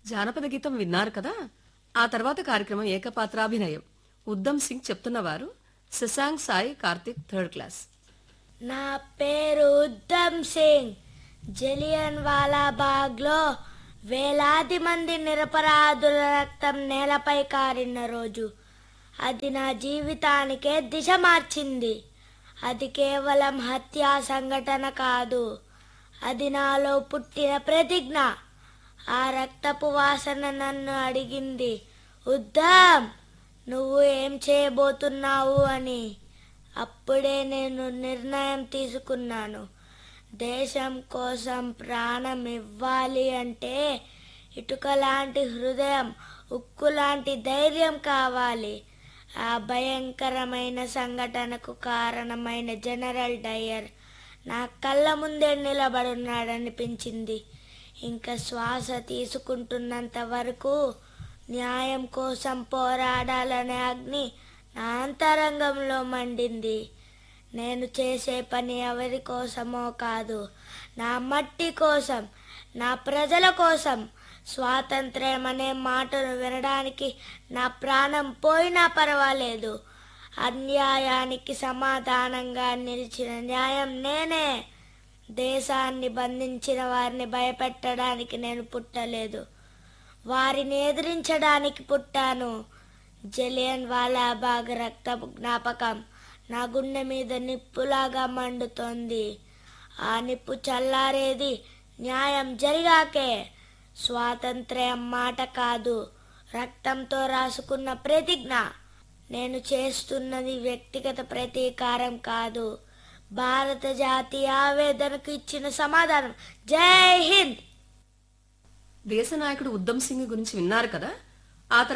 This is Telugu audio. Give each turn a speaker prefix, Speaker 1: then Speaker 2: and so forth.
Speaker 1: జానపద గీతం విన్నారు కదా ఆ తర్వాత కార్యక్రమం ఏకపాత్రాభినయం ఉద్దమ్ సింగ్ చెప్తున్నవారు శశాంక్ సాయి కార్తిక్ థర్డ్ క్లాస్
Speaker 2: నా పేరు ఉద్దమ్ సింగ్ జలియన్ వాలా బాగ్లో వేలాది మంది నిరపరాధుల రక్తం నేలపై కారిన రోజు అది నా జీవితానికే దిశ మార్చింది అది కేవలం హత్యా సంఘటన కాదు అది నాలో పుట్టిన ప్రతిజ్ఞ ఆ రక్తపు వాసన నన్ను అడిగింది ఉద్దమ్ నువ్వు ఏం చేయబోతున్నావు అని అప్పుడే నేను నిర్ణయం తీసుకున్నాను దేశం కోసం ప్రాణం ఇవ్వాలి అంటే ఇటుక లాంటి హృదయం ఉక్కు లాంటి ధైర్యం కావాలి ఆ భయంకరమైన సంఘటనకు కారణమైన జనరల్ డయర్ నా కళ్ళ ముందే నిలబడున్నాడనిపించింది ఇంకా శ్వాస తీసుకుంటున్నంత వరకు న్యాయం కోసం పోరాడాలనే అగ్ని నా అంతరంగంలో మండింది నేను చేసే పని ఎవరి కోసమో కాదు నా మట్టి కోసం నా ప్రజల కోసం స్వాతంత్ర్యం అనే మాటను వినడానికి నా ప్రాణం పోయినా పర్వాలేదు అన్యాయానికి సమాధానంగా నిలిచిన న్యాయం నేనే దేశాన్ని బంధించిన వారిని భయపెట్టడానికి నేను పుట్టలేదు వారిని ఎదిరించడానికి పుట్టాను జలియన్ వాలాబాగ్ రక్తపు జ్ఞాపకం నా గుండె మీద నిప్పులాగా మండుతోంది ఆ నిప్పు చల్లారేది న్యాయం జరిగాకే స్వాతంత్ర్యం మాట కాదు రక్తంతో రాసుకున్న ప్రతిజ్ఞ నేను చేస్తున్నది వ్యక్తిగత ప్రతీకారం కాదు భారత జాతి ఆవేదనకు ఇచ్చిన సమాధానం జై హింద్
Speaker 1: దేశ నాయకుడు ఉద్దమ్ సింగ్ గురించి విన్నారు కదా